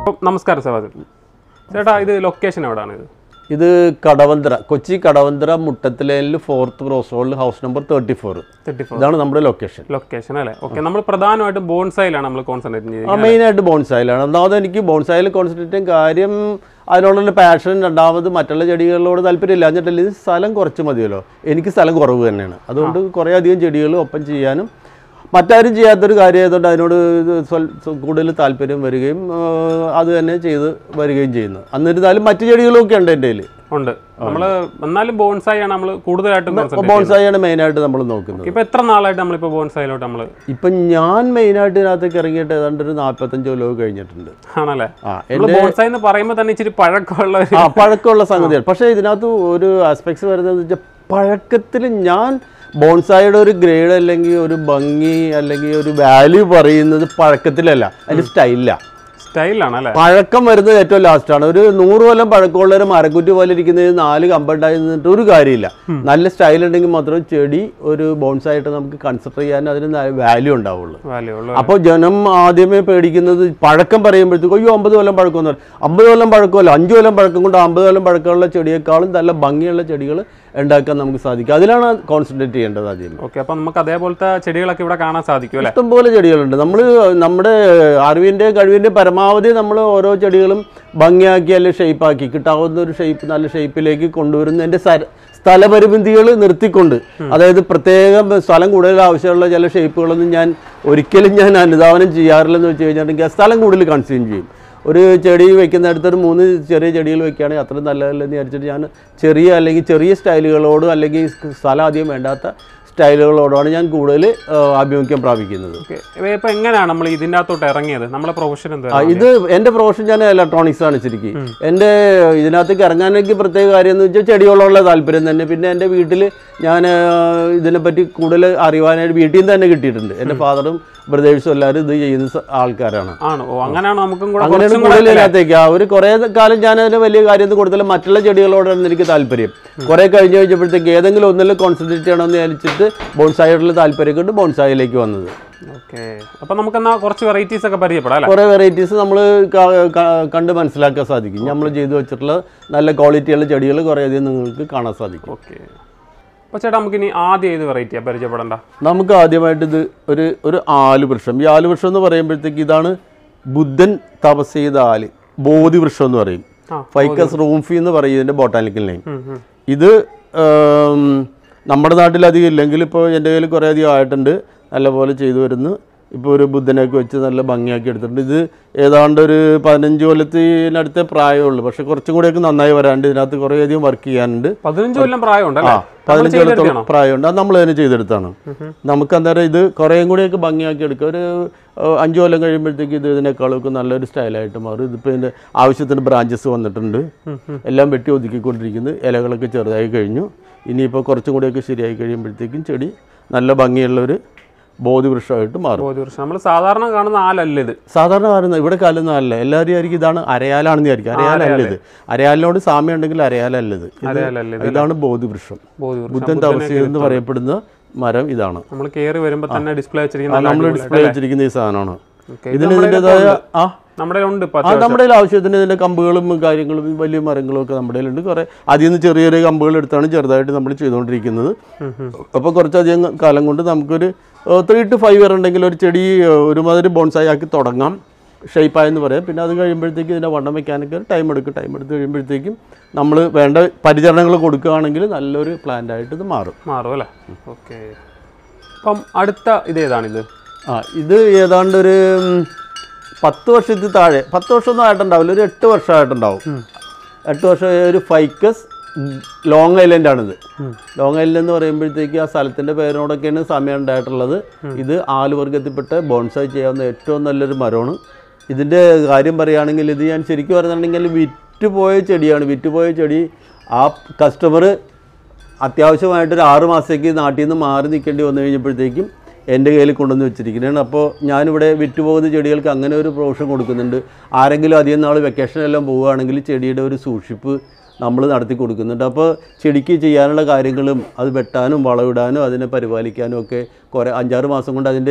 അപ്പം നമസ്കാരം സവാദ് ചേട്ടാ ഇത് ലൊക്കേഷൻ എവിടെയാണ് ഇത് ഇത് കടവന്തര കൊച്ചി കടവന്തര മുട്ടത്തിലേനിൽ ഫോർത്ത് ക്രോസ് റോഡിൽ house number thirty four thirty four ഇതാണ് നമ്മുടെ ലൊക്കേഷൻ ലൊക്കേഷൻ അല്ലേ ഓക്കെ നമ്മൾ പ്രധാനമായിട്ടും ബോൺസൈലാണ് നമ്മൾ കോൺസെൻട്രേറ്റ് ആ ചെയ്യുന്നത് മെയിനായിട്ട് ബോൺസായിലാണ് ഒന്നാമത് എനിക്ക് ബോൺസായിൽ കോൺസെൻട്രേറ്റ് ചെയ്യാൻ കാര്യം അതിനോടുള്ള പാഷൻ രണ്ടാമത് മറ്റുള്ള ചെടികളോട് താല്പര്യമില്ല എന്നിട്ടല്ല ഇത് സ്ഥലം കുറച്ച് മതിയല്ലോ എനിക്ക് സ്ഥലം കുറവ് തന്നെയാണ് അതുകൊണ്ട് കുറേ അധികം ചെടികൾ ഒപ്പം ചെയ്യാനും മറ്റാരും ചെയ്യാത്തൊരു കാര്യമായതുകൊണ്ട് അതിനോട് ഇത് സ്വൽ- സ്വ- കൂടുതൽ താല്പര്യം വരികയും ആ, അത് തന്നെ ചെയ്ത് വരികയും ചെയ്യുന്നു എന്നിരുന്നാലും മറ്റു ചെടികളൊക്കെ ഉണ്ട് എൻ്റെ കയ്യിൽ ഉണ്ട് നമ്മൾ എന്നാലും ബോൺസായി ആണ് നമ്മൾ കൂടുതലായിട്ടും കോൺസെൻട്രേറ്റ് ബോൺസായാണ് മെയിനായിട്ട് നമ്മൾ നോക്കുന്നത് ഇപ്പൊ എത്ര നാളായിട്ട് നമ്മളിപ്പോ ബോൺസായിലോട്ട് നമ്മൾ ഇപ്പം ഞാൻ മെയിനായിട്ട് ഇതിനകത്തേക്ക് ഇറങ്ങിയിട്ട് ഏതാണ്ട് ഒരു നാൽപ്പത്തഞ്ച് കൊല്ലമൊക്കെ കഴിഞ്ഞിട്ടുണ്ട് ആണല്ലേ ആ നമ്മൾ ബോൺസായി എന്ന് പറയുമ്പോൾ തന്നെ ഇച്ചിരി പഴക്കമുള്ള ഒരു ആ പഴക്കമുള്ള സംഗതിയാണ് പക്ഷേ ഇതിനകത്ത് ഒരു ആസ്പെക്ട്സ് വരുന്നത് വെച്ചാൽ പഴക്കത്തിൽ ഞാൻ ബോൺസായുടെ ഒരു ഗ്രേഡ് അല്ലെങ്കിൽ ഒരു ഭംഗി അല്ലെങ്കിൽ ഒരു വാല്യൂ പറയുന്നത് പഴക്കത്തിലല്ല അതിൻ്റെ സ്റ്റൈലിലാണ് സ്റ്റൈലാണ് അല്ലേ പഴക്കം വരുന്നത് ഏറ്റവും ലാസ്റ്റാണ് ഒരു നൂറ് കൊല്ലം പഴക്കമുള്ള ഒരു മരക്കുറ്റി പോലെ ഇരിക്കുന്നത് നാല് കമ്പുണ്ടായി നിന്നിട്ട് ഒരു കാര്യമില്ല നല്ല സ്റ്റൈൽ ഉണ്ടെങ്കിൽ മാത്രമേ ചെടി ഒരു ബോൺസായിട്ട് നമുക്ക് കൺസിഡർ ചെയ്യാൻ അതിന് വാല്യൂ ഉണ്ടാവുള്ളൂ വാല്യൂ ഉള്ള അപ്പോൾ ജനം ആദ്യമേ പേടിക്കുന്നത് പഴക്കം പറയുമ്പോഴത്തേക്കും അയ്യോ അമ്പത് കൊല്ലം പഴക്കം എന്ന് പറയും അമ്പത് കൊല്ലം പഴക്കമല്ല അഞ്ച് കൊല്ലം പഴക്കം കൊണ്ട് അമ്പത് കൊല്ലം പഴക്കമുള്ള ചെടിയേക്കാളും നല്ല ഭംഗിയുള്ള ചെടികൾ ഉണ്ടാക്കാൻ നമുക്ക് സാധിക്കും അതിലാണ് കോൺസെൻട്രേറ്റ് ചെയ്യേണ്ടത് ആദ്യം ഓക്കെ അപ്പൊ നമുക്ക് അതേപോലത്തെ ചെടികളൊക്കെ ഇവിടെ കാണാൻ സാധിക്കും അല്ലേ ഇഷ്ടംപോലെ ചെടികളുണ്ട് നമ്മൾ നമ്മുടെ അറിവിൻ്റെ കഴിവിൻ്റെ പരമാവധി നമ്മൾ ഓരോ ചെടികളും ഭംഗിയാക്കി അല്ലെങ്കിൽ ഷേപ്പാക്കി കിട്ടാവുന്ന ഒരു ഷേപ്പ് നല്ല ഷേപ്പിലേക്ക് കൊണ്ടുവരുന്നതിൻ്റെ സര സ്ഥലപരിമിതികൾ നിർത്തിക്കൊണ്ട് അതായത് പ്രത്യേകം സ്ഥലം കൂടുതൽ ആവശ്യമുള്ള ചില ഷേപ്പുകളൊന്നും ഞാൻ ഒരിക്കലും ഞാൻ അനുധാവനം ചെയ്യാറില്ലെന്ന് വെച്ച് കഴിഞ്ഞിട്ടുണ്ടെങ്കിൽ ആ സ്ഥലം കൂടുതൽ കൺസ്യൂം ചെയ്യും ഒരു ചെടി വെക്കുന്നിടത്ത് ഒരു മൂന്ന് ചെറിയ ചെടികൾ വെക്കുകയാണെങ്കിൽ അത്രയും നല്ലതല്ലെന്ന് വിചാരിച്ചിട്ട് ഞാൻ ചെറിയ അല്ലെങ്കിൽ ചെറിയ സ്റ്റൈലുകളോടും അല്ലെങ്കിൽ സ്ഥലം അധികം വേണ്ടാത്ത സ്റ്റൈലുകളോടാണ് ഞാൻ കൂടുതൽ ആ, ആഭിമുഖ്യം പ്രാപിക്കുന്നത് ഓക്കെ ഇപ്പൊ എങ്ങനെയാണ് നമ്മൾ ഇതിൻ്റെ അകത്തോട്ട് ഇറങ്ങിയത് നമ്മളെ പ്രൊഫഷൻ ആ, എന്താ ഇത് എൻ്റെ പ്രൊഫഷൻ ഞാൻ ഇലക്ട്രോണിക്സ് ആണ് ശരിക്കും എൻ്റെ ഇതിനകത്തേക്ക് ഇറങ്ങാനൊക്കെ പ്രത്യേക കാര്യം എന്ന് വെച്ചാൽ ചെടികളോടുള്ള താല്പര്യം തന്നെ പിന്നെ എൻ്റെ വീട്ടിൽ ഞാൻ ആ, ഇതിനെപ്പറ്റി കൂടുതൽ അറിയാനായിട്ട് വീട്ടിൽ നിന്ന് തന്നെ കിട്ടിയിട്ടുണ്ട് എൻ്റെ ഫാദറും ബ്രദേഴ്സും എല്ലാവരും ഇത് ചെയ്യുന്ന സ- ആൾക്കാരാണ് ആണ് ഓ അങ്ങനെയാണ് നമുക്കും കൂടെ അങ്ങനെയാണ് കുറച്ചും കൂടുതൽ കൂടെ ഇതിനകത്തേക്ക് ആ ഒരു കുറേ കാലം ഞാൻ അതിന് വലിയ കാര്യമൊന്നും കൊടുത്തില്ല മറ്റുള്ള ചെടികളോടാണ് എനിക്ക് താല്പര്യം കുറേ കഴിഞ്ഞ് കഴിഞ്ഞപ്പോഴത്തേക്ക് ഏതെങ്കിലും ഒന്നിൽ കോൺസെൻട്രേറ്റ് ചെയ്യണമെന്ന് വിചാരിച്ചിട്ട് ബോൺസായോടുള്ള താല്പര്യം കൊണ്ട് ബോൺസായിലേക്ക് വന്നത് ഓക്കെ അപ്പൊ നമുക്ക് എന്നാ കുറച്ച് വെറൈറ്റീസ് ഒക്കെ പരിചയപ്പെടാം അല്ലേ കുറേ വെറൈറ്റീസ് നമ്മൾ കണ്ട് മനസ്സിലാക്കാൻ സാധിക്കും നമ്മൾ ചെയ്തു വെച്ചിട്ടുള്ള നല്ല ക്വാളിറ്റിയുള്ള ചെടികൾ കുറേയധികം നിങ്ങൾക്ക് കാണാൻ സാധിക്കും ഓക്കെ അപ്പൊ ചേട്ടാ നമുക്ക് ഇനി ആദ്യം ഏത് വെറൈറ്റിയാ പരിചയപ്പെടണ്ട നമുക്ക് ആദ്യമായിട്ട് ഇത് ഒരു ഒരു ആലുവൃക്ഷം ഈ ആലുവൃക്ഷം എന്ന് പറയുമ്പോഴത്തേക്ക് ഇതാണ് ബുദ്ധൻ തപസ് ചെയ്ത ആല് ബോധിവൃക്ഷം എന്ന് പറയും ആ, ഫൈക്കസ് റൂംഫി എന്ന് പറയും ഇതിൻ്റെ ബോട്ടാനിക്കൽ നെയിം ഉം, ഉം. ഇത് ഉം, നമ്മുടെ നാട്ടിൽ അധികം ഇല്ലെങ്കിൽ ഇപ്പോൾ എൻ്റെ കയ്യിൽ കുറേ അധികം ആയിട്ടുണ്ട് നല്ലപോലെ ചെയ്തു വരുന്നു ഇപ്പോൾ ഒരു ബുദ്ധനൊക്കെ വെച്ച് നല്ല ഭംഗിയാക്കി എടുത്തിട്ടുണ്ട് ഇത് ഏതാണ്ട് ഒരു പതിനഞ്ച് കൊല്ലത്തിനടുത്തേ പ്രായമുള്ളൂ പക്ഷെ കുറച്ചും കൂടെയൊക്കെ നന്നായി വരാണ്ട് ഇതിനകത്ത് കുറേ അധികം വർക്ക് ചെയ്യാനുണ്ട് പതിനഞ്ച് കൊല്ലം പ്രായമുണ്ട് ആ അല്ലേ പതിനഞ്ച് കൊല്ലത്തോളം പ്രായമുണ്ട് അത് നമ്മൾ തന്നെ ചെയ്തെടുത്താണ് നമുക്ക് അന്നേരം ഇത് കുറേയും കൂടിയൊക്കെ ഭംഗിയാക്കി എടുക്കുക ഒരു ഏഹ്, അഞ്ച് കൊല്ലം കഴിയുമ്പോഴത്തേക്ക് ഇത് ഇതിനേക്കാളൊക്കെ നല്ലൊരു സ്റ്റൈലായിട്ട് മാറും ഇതിപ്പോൾ ഇതിൻ്റെ ആവശ്യത്തിന് ബ്രാഞ്ചസ് വന്നിട്ടുണ്ട് എല്ലാം വെട്ടി ഒതുക്കിക്കൊണ്ടിരിക്കുന്നു ഇലകളൊക്കെ ചെറുതായി കഴിഞ്ഞു ഇനിയിപ്പോൾ കുറച്ചും കൂടിയൊക്കെ ശരിയായി കഴിയുമ്പോഴത്തേക്കും ചെടി നല്ല ഭംഗിയുള്ളൊരു ബോധിവൃക്ഷമായിട്ട് മാറും ബോധിവൃക്ഷം നമ്മൾ സാധാരണ കാണുന്ന ആലല്ല ഇത് സാധാരണ കാണുന്ന ഇവിടെ കാലൊന്നും അല്ല എല്ലാവരും ആയിരിക്കും ഇതാണ് അരയാലാണെന്ന് വിചാരിക്കും അരയാലല്ല ഇത് അരയാലിനോട് സാമ്യം ഉണ്ടെങ്കിൽ അരയാലല്ല ഇത് ഇത് അരയാലല്ല ഇത് ഇതാണ് ബോധിവൃക്ഷം ബോധിവൃക്ഷം ബുദ്ധൻ തപസ് എന്ന് പറയപ്പെടുന്ന മരം ഇതാണ് നമ്മൾ കയറി വരുമ്പോ തന്നെ ഡിസ്പ്ലേ വെച്ചിരിക്കുന്ന നല്ല നമ്മൾ അടിപൊളിയായിട്ട് ഡിസ്പ്ലേ വെച്ചിരിക്കുന്ന ഈ സാധനമാണ് Okay. ഇതിന് ഇതിൻ്റെതായ ആ നമ്മുടെ ഉണ്ട് ഇപ്പൊ ആ നമ്മുടെ കയ്യിൽ ആവശ്യത്തിന് ഇതിൻ്റെ കമ്പുകളും കാര്യങ്ങളും വലിയ മരങ്ങളും ഒക്കെ നമ്മുടെ കയ്യിലുണ്ട് കുറേ അതിൽ നിന്ന് ചെറിയ ചെറിയ കമ്പുകൾ എടുത്താണ് ചെറുതായിട്ട് നമ്മൾ ചെയ്തുകൊണ്ടിരിക്കുന്നത് അപ്പോൾ കുറച്ചധികം കാലം കൊണ്ട് നമുക്കൊരു ത്രീ ടു ഫൈവ് ഇയർ ഉണ്ടെങ്കിൽ ഒരു ചെടി ഏഹ്, ഒരുമാതിരി ബോൺസായി ആക്കി തുടങ്ങാം ഷേപ്പായെന്ന് പറയാം പിന്നെ അത് കഴിയുമ്പോഴത്തേക്കും ഇതിൻ്റെ വണ്ണം വെക്കാനൊക്കെ ടൈം എടുക്കും ടൈം എടുത്ത് കഴിയുമ്പോഴത്തേക്കും നമ്മൾ വേണ്ട പരിചരണങ്ങൾ കൊടുക്കുകയാണെങ്കിൽ നല്ലൊരു പ്ലാന്റ് ആയിട്ട് ഇത് മാറും മാറും അല്ലേ ഓക്കെ അപ്പം അടുത്ത ഇത് ഏതാണിത് ആ ഇത് ഏതാണ്ട് ഒരു ഉം, പത്ത് വർഷത്തിൽ താഴെ പത്ത് വർഷമൊന്നും ആയിട്ടുണ്ടാവില്ല ഒരു എട്ട് വർഷമായിട്ടുണ്ടാവും എട്ട് വർഷം ഒരു ഫൈക്കസ് ലോങ് ഐലൻഡ് ആണിത് ലോങ് ഐലൻഡ് എന്ന് പറയുമ്പോഴത്തേക്ക് ആ സ്ഥലത്തിൻ്റെ പേരിനോടൊക്കെയാണ് സമയം ഉണ്ടായിട്ടുള്ളത് ഇത് ആലുവർഗത്തിൽപ്പെട്ട ബോൺസായി ചെയ്യാവുന്ന ഏറ്റവും നല്ലൊരു മരമാണ് ഇതിൻ്റെ കാര്യം പറയുകയാണെങ്കിൽ ഇത് ഞാൻ ശരിക്കും പറഞ്ഞിട്ടുണ്ടെങ്കിൽ വിറ്റുപോയ ചെടിയാണ് വിറ്റുപോയ ചെടി ആ കസ്റ്റമർ അത്യാവശ്യമായിട്ടൊരു ആറ് മാസത്തേക്ക് നാട്ടിൽ നിന്ന് മാറി നിൽക്കേണ്ടി വന്നു കഴിഞ്ഞപ്പോഴത്തേക്കും എൻ്റെ കയ്യിൽ കൊണ്ടുവന്ന് വെച്ചിരിക്കുന്നതാണ് അപ്പോൾ ഞാനിവിടെ വിറ്റുപോകുന്ന ചെടികൾക്ക് അങ്ങനെ ഒരു പ്രൊവിഷൻ കൊടുക്കുന്നുണ്ട് ആരെങ്കിലും അധികം നാൾ വെക്കേഷനെല്ലാം പോവുകയാണെങ്കിൽ ചെടിയുടെ ഒരു സൂക്ഷിപ്പ് നമ്മൾ നടത്തി കൊടുക്കുന്നുണ്ട് അപ്പോൾ ചെടിക്ക് ചെയ്യാനുള്ള കാര്യങ്ങളും അത് വെട്ടാനും വളമിടാനും അതിനെ പരിപാലിക്കാനും ഒക്കെ കുറേ അഞ്ചാറ് മാസം കൊണ്ട് അതിൻ്റെ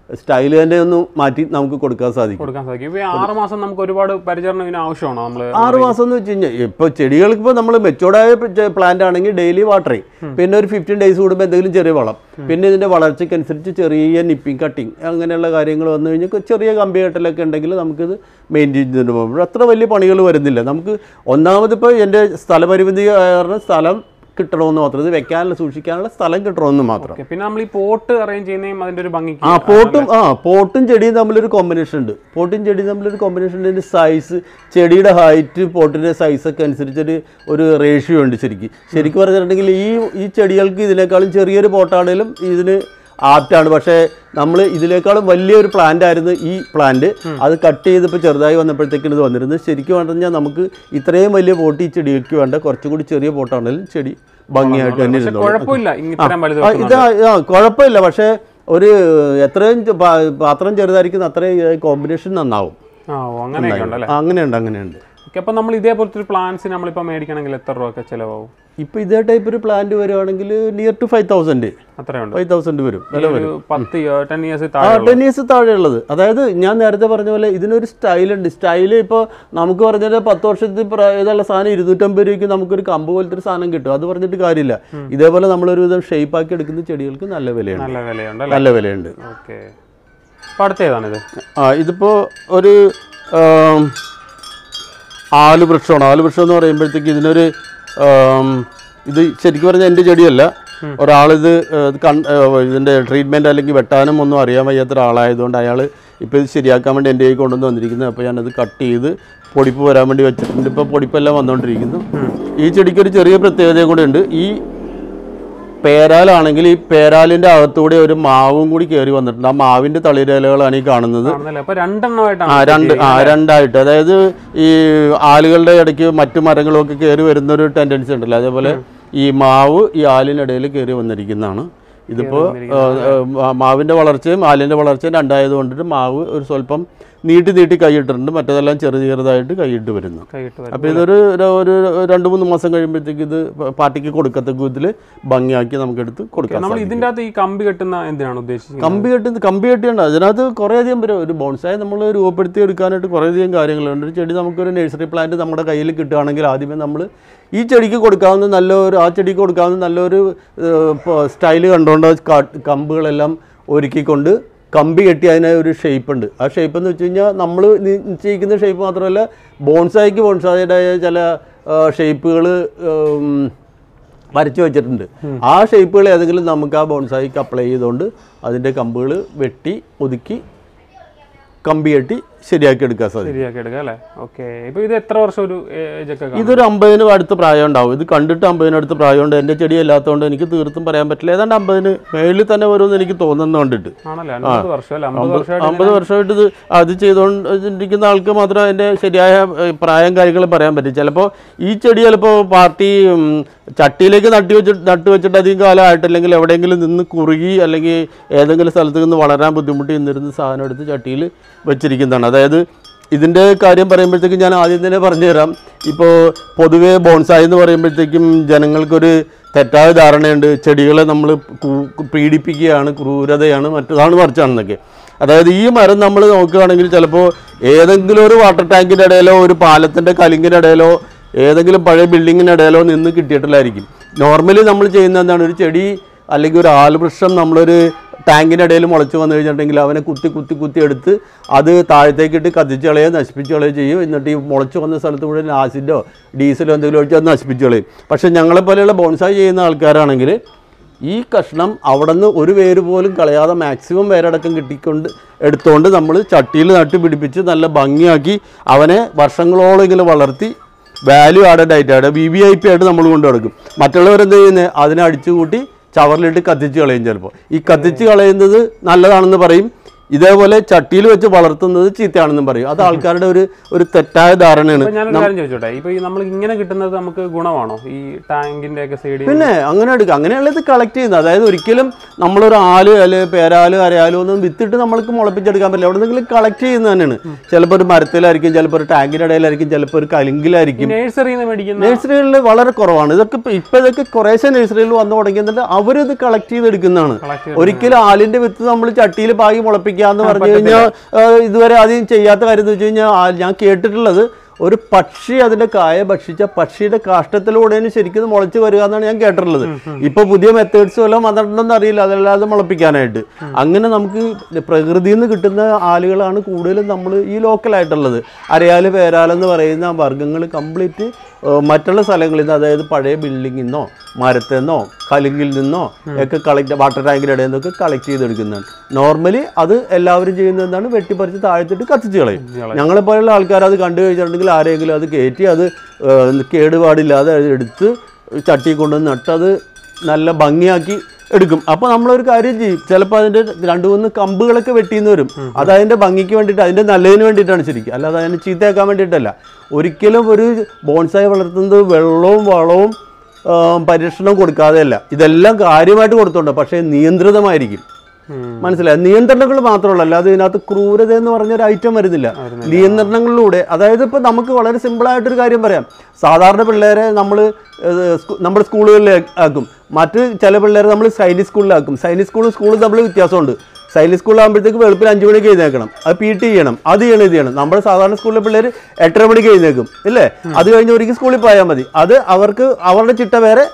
സ്റ്റൈൽ തന്നെ ഒന്ന് മാറ്റി നമുക്ക് കൊടുക്കാൻ സാധിക്കും കൊടുക്കാൻ സാധിക്കും ഇപ്പൊ ഈ ആറ് മാസം നമുക്ക് ഒരുപാട് പരിചരണം ഇതിന് ആവശ്യമാണോ നമ്മള് ആറ് മാസം എന്ന് വെച്ച് കഴിഞ്ഞാൽ ഇപ്പോൾ ചെടികൾക്ക് ഇപ്പോൾ നമ്മൾ മെച്ചോർഡായ പ്ലാന്റ് ആണെങ്കിൽ ഡെയിലി വാട്ടറിങ് പിന്നെ ഒരു ഫിഫ്റ്റീൻ ഡേയ്സ് കൂടുമ്പോൾ എന്തെങ്കിലും ചെറിയ വളം പിന്നെ ഇതിൻ്റെ വളർച്ചയ്ക്കനുസരിച്ച് ചെറിയ നിപ്പിംഗ് കട്ടിങ് അങ്ങനെയുള്ള കാര്യങ്ങൾ വന്നു കഴിഞ്ഞാൽ ചെറിയ കമ്പി കെട്ടലൊക്കെ ഉണ്ടെങ്കിൽ നമുക്കിത് മെയിൻറ്റെയിൻ ചെയ്തുകൊണ്ട് പോകുമ്പോൾ അത്ര വലിയ പണികൾ വരുന്നില്ല നമുക്ക് ഒന്നാമത് ഇപ്പോൾ എൻ്റെ സ്ഥലപരിമിതി കാരണം സ്ഥലം കിട്ടണമെന്ന് മാത്രം ഇത് വെക്കാനുള്ള സൂക്ഷിക്കാനുള്ള സ്ഥലം കിട്ടണമെന്ന് മാത്രം Okay, പിന്നെ നമ്മൾ ഈ പോട്ട് അറേഞ്ച് ചെയ്യുന്നതും അതിന്റെ ഒരു ഭംഗിക്ക് ആ പോട്ടും ആ പോട്ടും ചെടിയും തമ്മിലൊരു കോമ്പിനേഷൻ ഉണ്ട് പോട്ടും ചെടിയും തമ്മിലൊരു കോമ്പിനേഷൻ ഉണ്ട് ഇതിന്റെ സൈസ് ചെടിയുടെ ഹൈറ്റ് പോട്ടിന്റെ സൈസ് ഒക്കെ അനുസരിച്ചൊരു ഒരു റേഷ്യോ ഉണ്ട് ശരിക്കും ശരിക്കും പറഞ്ഞിട്ടുണ്ടെങ്കിൽ ഈ ഈ ചെടികൾക്ക് ഇതിനേക്കാളും ചെറിയൊരു പോട്ടാണേലും ഇതിന് ആപ്റ്റാണ് പക്ഷേ നമ്മൾ ഇതിനേക്കാളും വലിയൊരു പ്ലാന്റ് ആയിരുന്നു ഈ പ്ലാന്റ് അത് കട്ട് ചെയ്തപ്പോൾ ചെറുതായി വന്നപ്പോഴത്തേക്കും ഇത് വന്നിരുന്നത് ശരിക്കും പറഞ്ഞാൽ നമുക്ക് ഇത്രയും വലിയ പോട്ട് ഈ ചെടികൾക്ക് വേണ്ട കുറച്ചും കൂടി ചെറിയ പോട്ടാണെങ്കിലും ചെടി ഭംഗിയായിട്ട് തന്നെ പക്ഷെ ഇരുന്നോളും കുഴപ്പമില്ല ഇങ്ങ ഇത്രയും വലുത് ആ, ഇത് ആ, കുഴപ്പമില്ല പക്ഷേ ഒരു എത്രയും ചെ- പാ- പാത്രം ചെറുതായിരിക്കുന്ന അത്രയും കോമ്പിനേഷൻ നന്നാവും ആ ഓ അങ്ങനെയൊക്കെ ഉണ്ടല്ലേ ആ, അങ്ങനെയുണ്ട് അങ്ങനെയുണ്ട് ഓക്കെ അപ്പൊ നമ്മൾ ഇതേപോലത്തെ ഒരു പ്ലാൻസ് നമ്മളിപ്പോ മേടിക്കണമെങ്കിൽ എത്ര രൂപ ഒക്കെ ചിലവാകും ഇപ്പൊ ഇതേ ടൈപ്പ് ഒരു പ്ലാന്റ് വരുവാണെങ്കിൽ നിയർ ടു ഫൈവ് തൗസൻഡ് അത്രയുണ്ട് ഫൈവ് തൗസൻഡ് വരും വില വരും ഒരു പത്ത് ടെൻ ഇയേഴ്സ് ആ താഴെ ടെൻ ഇയേഴ്സ് താഴെയുള്ളത് അതായത് ഞാൻ നേരത്തെ പറഞ്ഞ പോലെ ഇതിനൊരു സ്റ്റൈലുണ്ട് സ്റ്റൈല് ഇപ്പോൾ നമുക്ക് പറഞ്ഞാൽ പത്ത് വർഷത്തിൽ പ്ര- ഇതുള്ള സാധനം ഇരുന്നൂറ്റമ്പത് രൂപയ്ക്ക് നമുക്കൊരു കമ്പ് പോലത്തെ ഒരു സാധനം കിട്ടും അത് പറഞ്ഞിട്ട് കാര്യമില്ല ഇതേപോലെ നമ്മളൊരു വിധം shape ആക്കി എടുക്കുന്ന ചെടികൾക്ക് നല്ല വിലയുണ്ട് നല്ല വിലയുണ്ടല്ലേ നല്ല വിലയുണ്ട് ഓക്കെ അപ്പൊ അടുത്ത ഏതാണിത് ആ ഇതിപ്പോൾ ഒരു ആം, ആലുവൃക്ഷമാണ് ആലുവൃക്ഷം എന്ന് പറയുമ്പോഴത്തേക്ക് ഇതിനൊരു ആം, ഇത് ശരിക്കും പറഞ്ഞാൽ എൻ്റെ ചെടിയല്ല ഒരാളിത് ഏ, ഇത് കൺ ഏ, ഇതിൻ്റെ ട്രീറ്റ്മെൻറ്റ് അല്ലെങ്കിൽ വെട്ടാനും ഒന്നും അറിയാൻ വയ്യാത്ത ഒരാളായതുകൊണ്ട് അയാൾ ഇപ്പോൾ ഇത് ശരിയാക്കാൻ വേണ്ടി എൻ്റെ കയ്യിൽ കൊണ്ടുവന്ന് വന്നിരിക്കുന്നത് അപ്പോൾ ഞാനത് കട്ട് ചെയ്ത് പൊടിപ്പ് വരാൻ വേണ്ടി വെച്ചിട്ടുണ്ട് ഇപ്പോൾ പൊടിപ്പെല്ലാം വന്നുകൊണ്ടിരിക്കുന്നു ഈ ചെടിക്ക് ഒരു ചെറിയ പ്രത്യേകതയും കൂടെ ഉണ്ട് ഈ പേരാലാണെങ്കിൽ ഈ പേരാലിൻ്റെ അകത്തൂടെ ഒരു മാവും കൂടി കയറി വന്നിട്ടുണ്ട് ആ മാവിൻ്റെ തളിരിലകളാണ് ഈ കാണുന്നത് ആണല്ലേ അപ്പൊ രണ്ടെണ്ണമായിട്ടാണ് ആ രണ്ട് ആ രണ്ടായിട്ട് അതായത് ഈ ആലുകളുടെ ഇടയ്ക്ക് മറ്റു മരങ്ങളൊക്കെ കയറി വരുന്ന ഒരു ടെൻഡൻസി ഉണ്ടല്ലോ അതേപോലെ ഈ മാവ് ഈ ആലിനിടയിൽ കയറി വന്നിരിക്കുന്നതാണ് ഇതിപ്പോൾ മാവിൻ്റെ വളർച്ചയും ആലിൻ്റെ വളർച്ചയും രണ്ടായത് കൊണ്ടിട്ട് മാവ് ഒരു സ്വല്പം നീട്ടി നീട്ടി കൈയിട്ടിട്ടുണ്ട് മറ്റേതെല്ലാം ചെറു ചെറുതായിട്ട് കൈയിട്ട് വരുന്നു കൈയിട്ട് വരും അപ്പോൾ ഇതൊരു ഒരു- ഒരു രണ്ട് മൂന്ന് മാസം കഴിയുമ്പോഴത്തേക്ക് ഇത് പാർട്ടിക്ക് കൊടുക്കത്തക്ക ഇതിൽ ഭംഗിയാക്കി നമുക്കെടുത്ത് കൊടുക്കാം നമ്മൾ ഇതിന്റെ അകത്ത് ഈ കമ്പി കെട്ടുന്ന എന്തിനാണ് ഉദ്ദേശിക്കുന്നത് കമ്പി കെട്ടി കമ്പി കെട്ടിയുണ്ട് അതിനകത്ത് കുറേയധികം പേര് ഒരു ബോൺസായി നമ്മൾ രൂപപ്പെടുത്തി എടുക്കാനായിട്ട് കുറേയധികം കാര്യങ്ങളുണ്ട് ഒരു ചെടി നമുക്കൊരു നഴ്സറി പ്ലാന്റ് നമ്മുടെ കയ്യിൽ കിട്ടുകയാണെങ്കിൽ ആദ്യമേ നമ്മൾ ഈ ചെടിക്ക് കൊടുക്കാവുന്ന നല്ലൊരു ആ ചെടിക്ക് കൊടുക്കാവുന്ന നല്ലൊരു സ്റ്റൈല് കണ്ടുകൊണ്ട് ക- കമ്പുകളെല്ലാം ഒരുക്കിക്കൊണ്ട് കമ്പി കെട്ടി അതിന് ഒരു ഷേപ്പ് ഉണ്ട് ആ ഷേപ്പ് എന്ന് വെച്ച് കഴിഞ്ഞാൽ നമ്മൾ നിശ്ചയിക്കുന്ന ഷേപ്പ് മാത്രമല്ല ബോൺസായിക്ക് ബോൺസായുടെ ചില ഷേപ്പുകൾ വരച്ചു വെച്ചിട്ടുണ്ട് ആ ഷേപ്പുകൾ ഏതെങ്കിലും നമുക്ക് ആ ബോൺസായിക്ക് അപ്ലൈ ചെയ്തുകൊണ്ട് അതിൻ്റെ കമ്പുകൾ വെട്ടി ഒതുക്കി കമ്പി കെട്ടി ശരിയാക്കി എടുക്കാൻ സാധിക്കും ശരിയാക്കി എടുക്കുക അല്ലേ ഓക്കെ ഇപ്പൊ ഇത് എത്ര വർഷം ഒരു ഏജ് ഒക്കെ കാണും? ഇതൊരു അമ്പതിന് അടുത്ത് പ്രായം ഉണ്ടാവും ഇത് കണ്ടിട്ട് അമ്പതിന് അടുത്ത് പ്രായമുണ്ട് എൻ്റെ ചെടി അല്ലാത്തതുകൊണ്ട് എനിക്ക് തീർത്തും പറയാൻ പറ്റില്ല ഏതാണ്ട് അമ്പതിന് മേളിൽ തന്നെ വരുമെന്ന് എനിക്ക് തോന്നുന്നു കണ്ടിട്ട് ആണല്ലേ അൻപത് വർഷം അല്ലേ അമ്പത് വർഷമായിട്ട് അമ്പത് വർഷമായിട്ട് ഇത് അത് ചെയ്തുകൊണ്ടിരിക്കുന്ന ആൾക്ക് മാത്രം അതിൻ്റെ ശരിയായ ഏഹ്, പ്രായം കാര്യങ്ങൾ പറയാൻ പറ്റും ചിലപ്പോൾ ഈ ചെടി ചിലപ്പോൾ പാർട്ടി ഉം, ചട്ടിയിലേക്ക് നട്ടി വെച്ചിട്ട് നട്ട് വെച്ചിട്ട് അധികം കാലമായിട്ടില്ലെങ്കിൽ എവിടെയെങ്കിലും നിന്ന് കുറുകി അല്ലെങ്കിൽ ഏതെങ്കിലും സ്ഥലത്ത് നിന്ന് വളരാൻ ബുദ്ധിമുട്ടി നിന്നിരുന്ന സാധനം എടുത്ത് ചട്ടിയിൽ വെച്ചിരിക്കുന്നതാണ് അതായത് ഇതിൻ്റെ കാര്യം പറയുമ്പോഴത്തേക്കും ഞാൻ ആദ്യം തന്നെ പറഞ്ഞു തരാം ഇപ്പോൾ പൊതുവേ ബോൺസായി എന്ന് പറയുമ്പോഴത്തേക്കും ജനങ്ങൾക്കൊരു തെറ്റായ ധാരണയുണ്ട് ചെടികളെ നമ്മൾ പീഡിപ്പിക്കുകയാണ് ക്രൂരതയാണ് മറ്റതാണ് മറിച്ചാണെന്നൊക്കെ അതായത് ഈ മരം നമ്മൾ നോക്കുകയാണെങ്കിൽ ചിലപ്പോൾ ഏതെങ്കിലും ഒരു വാട്ടർ ടാങ്കിൻ്റെ ഇടയിലോ ഒരു പാലത്തിൻ്റെ കലിങ്ങിൻ്റെ ഇടയിലോ ഏതെങ്കിലും പഴയ ബിൽഡിങ്ങിൻ്റെ ഇടയിലോ നിന്ന് കിട്ടിയിട്ടില്ലായിരിക്കും നോർമലി നമ്മൾ ചെയ്യുന്ന എന്താണ് ഒരു ചെടി അല്ലെങ്കിൽ ഒരു ആൽവൃക്ഷം നമ്മളൊരു ടാങ്കിൻ്റെ ഇടയിൽ മുളച്ച് വന്നു കഴിഞ്ഞിട്ടുണ്ടെങ്കിൽ അവനെ കുത്തി കുത്തി കുത്തി എടുത്ത് അത് താഴത്തേക്കിട്ട് കത്തിച്ച് കളയുകയോ നശിപ്പിച്ച് കളയുകയോ ചെയ്യും എന്നിട്ട് ഈ മുളച്ച് വന്ന സ്ഥലത്ത് മുഴുവൻ ആസിഡോ ഡീസലോ എന്തെങ്കിലും ഒഴിച്ച് അത് നശിപ്പിച്ച് കളയും പക്ഷേ ഞങ്ങളെ പോലെയുള്ള ബോൺസായി ചെയ്യുന്ന ആൾക്കാരാണെങ്കിൽ ഈ കഷ്ണം അവിടെ നിന്ന് ഒരു വേര് പോലും കളയാതെ മാക്സിമം വേരടക്കം കിട്ടിക്കൊണ്ട് എടുത്തുകൊണ്ട് നമ്മൾ ചട്ടിയിൽ നട്ട് പിടിപ്പിച്ച് നല്ല ഭംഗിയാക്കി അവനെ വർഷങ്ങളോളം ഇങ്ങനെ വളർത്തി വാല്യൂ ആഡഡ് ആയിട്ടാണ് വി വി ഐ പി ആയിട്ട് നമ്മൾ കൊണ്ടു നടക്കും മറ്റുള്ളവരെന്ത് ചെയ്യുന്നത് അതിനെ അടിച്ചു കൂട്ടി ചവറിലിട്ട് കത്തിച്ച് കളയും ചിലപ്പോൾ ഈ കത്തിച്ച് കളയുന്നത് നല്ലതാണെന്ന് പറയും ഇതേപോലെ ചട്ടിയിൽ വെച്ച് വളർത്തുന്നത് ചീത്തയാണെന്നും പറയും അത് ആൾക്കാരുടെ ഒരു ഒരു തെറ്റായ ധാരണയാണ് ഇപ്പൊ ഞാനൊരു കാര്യം ചോദിച്ചോട്ടെ ഇപ്പൊ ഈ നമ്മൾ ഇങ്ങനെ കിട്ടുന്നത് നമുക്ക് ഗുണമാണോ ഈ ടാങ്കിന്റെ ഒക്കെ സൈഡിൽ പിന്നെ അങ്ങനെ എടുക്കുക അങ്ങനെയുള്ള ഇത് കളക്ട് ചെയ്യുന്നത് അതായത് ഒരിക്കലും നമ്മളൊരു ആല് അല്ലെങ്കിൽ പേരാല് അരയാലും ഒന്നും വിത്തിട്ട് നമ്മൾക്ക് മുളപ്പിച്ചെടുക്കാൻ പറ്റില്ല അവിടെ നിന്നെങ്കിലും കളക്ട് ചെയ്യുന്നത് തന്നെയാണ് ചിലപ്പോൾ ഒരു മരത്തിലായിരിക്കും ചിലപ്പോൾ ഒരു ടാങ്കിൻ്റെ ഇടയിലായിരിക്കും ചിലപ്പോൾ ഒരു കലിങ്കിലായിരിക്കും നഴ്സറിയിൽ നിന്ന് മേടിക്കുന്ന നഴ്സറികളിൽ വളരെ കുറവാണ് ഇതൊക്കെ ഇപ്പൊ ഇപ്പൊ ഇതൊക്കെ കുറേശ്ശെ നഴ്സറികളിൽ വന്നു തുടങ്ങിയെന്നിട്ട് അവരിത് കളക്ട് ചെയ്തെടുക്കുന്നതാണ് കളക്ട് ഒരിക്കലും ആലിന്റെ വിത്ത് നമ്മൾ ചട്ടിയിൽ പാകി മുളപ്പിക്കുന്ന മുളപ്പിക്കാന്ന് പറഞ്ഞു കഴിഞ്ഞാൽ ഇതുവരെ ആദ്യം ചെയ്യാത്ത കാര്യം എന്ന് വെച്ച് കഴിഞ്ഞാൽ ആ- ഞാൻ കേട്ടിട്ടുള്ളത് ഒരു പക്ഷി അതിന്റെ കായ ഭക്ഷിച്ച പക്ഷിയുടെ കാഷ്ടത്തിലൂടെയാണ് ശരിക്കും ഇത് മുളച്ച് വരിക എന്നാണ് ഞാൻ കേട്ടിട്ടുള്ളത് ഇപ്പൊ പുതിയ മെത്തേഡ്സ് വല്ലതും വന്നിട്ടുണ്ടെന്ന് അറിയില്ല അതല്ലാതെ മുളപ്പിക്കാനായിട്ട് അങ്ങനെ നമുക്ക് പ്രകൃതിയിൽ നിന്ന് കിട്ടുന്ന ആലുകളാണ് കൂടുതലും നമ്മൾ ഈ ലോക്കലായിട്ടുള്ളത് അരയാല് പേരാലെന്ന് പറയുന്ന വർഗ്ഗങ്ങൾ കംപ്ലീറ്റ് മറ്റുള്ള സ്ഥലങ്ങളിൽ നിന്ന് അതായത് പഴയ ബിൽഡിങ്ങിൽ നിന്നോ മരത്തിൽ നിന്നോ കലുങ്കിൽ നിന്നോ ഒക്കെ കളക്ട് വാട്ടർ ടാങ്കിൻ്റെ ഇടയിൽ നിന്നൊക്കെ കളക്ട് ചെയ്തെടുക്കുന്നതാണ് നോർമലി അത് എല്ലാവരും ചെയ്യുന്നത് എന്താണ് വെട്ടിപ്പറിച്ച് താഴ്ത്തിട്ട് കത്തിച്ച് കളയും ഞങ്ങളെ പോലുള്ള ആൾക്കാർ അത് കണ്ടു കഴിഞ്ഞിട്ടുണ്ടെങ്കിൽ ആരെങ്കിലും അത് കയറ്റി അത് ഏഹ്, കേടുപാടില്ലാതെ അത് എടുത്ത് ചട്ടി കൊണ്ടുവന്ന് നട്ട് അത് നല്ല ഭംഗിയാക്കി എടുക്കും അപ്പോൾ നമ്മളൊരു കാര്യം ചെയ്യും ചിലപ്പോൾ അതിൻ്റെ രണ്ട് മൂന്ന് കമ്പുകളൊക്കെ വെട്ടിന്ന് വരും അത് അതിൻ്റെ ഭംഗിക്ക് വേണ്ടിയിട്ട് അതിൻ്റെ നല്ലതിന് വേണ്ടിയിട്ടാണ് ശരിക്കും അല്ലാതെ അതിനെ ചീത്തയാക്കാൻ വേണ്ടിയിട്ടല്ല ഒരിക്കലും ഒരു ബോൺസായി വളർത്തുന്നത് വെള്ളവും വളവും ആ, പരിരക്ഷണവും കൊടുക്കാതെയല്ല ഇതെല്ലാം കാര്യമായിട്ട് കൊടുത്തോണ്ട് പക്ഷേ നിയന്ത്രിതമായിരിക്കും മനസ്സിലായി നിയന്ത്രണങ്ങൾ മാത്രമല്ല അല്ലാതെ ഇതിനകത്ത് ക്രൂരത എന്ന് പറഞ്ഞൊരു ഐറ്റം വരുന്നില്ല നിയന്ത്രണങ്ങളിലൂടെ അതായത് ഇപ്പൊ നമുക്ക് വളരെ സിമ്പിൾ ആയിട്ടൊരു കാര്യം പറയാം സാധാരണ പിള്ളേരെ നമ്മൾ നമ്മുടെ സ്കൂളുകളിൽ ആക്കും മറ്റ് ചില പിള്ളേരെ നമ്മൾ സൈനിക് സ്കൂളിലാക്കും സൈനിക് സ്കൂളും സ്കൂളും തമ്മിൽ വ്യത്യാസമുണ്ട് സൈനിക് സ്കൂളിലാകുമ്പോഴത്തേക്ക് വെളുപ്പിൽ അഞ്ച് മണിക്ക് എഴുന്നേക്കണം അത് പി ടി ചെയ്യണം അത് ചെയ്യണം ഇത് ചെയ്യണം നമ്മുടെ സാധാരണ സ്കൂളിലെ പിള്ളേർ എട്ടര മണിക്ക് എഴുന്നേക്കും ഇല്ലേ അത് കഴിഞ്ഞ് ഒരിക്കൽ സ്കൂളിൽ പോയാൽ മതി അത് അവർക്ക് അവരുടെ ചിട്ട വേറെ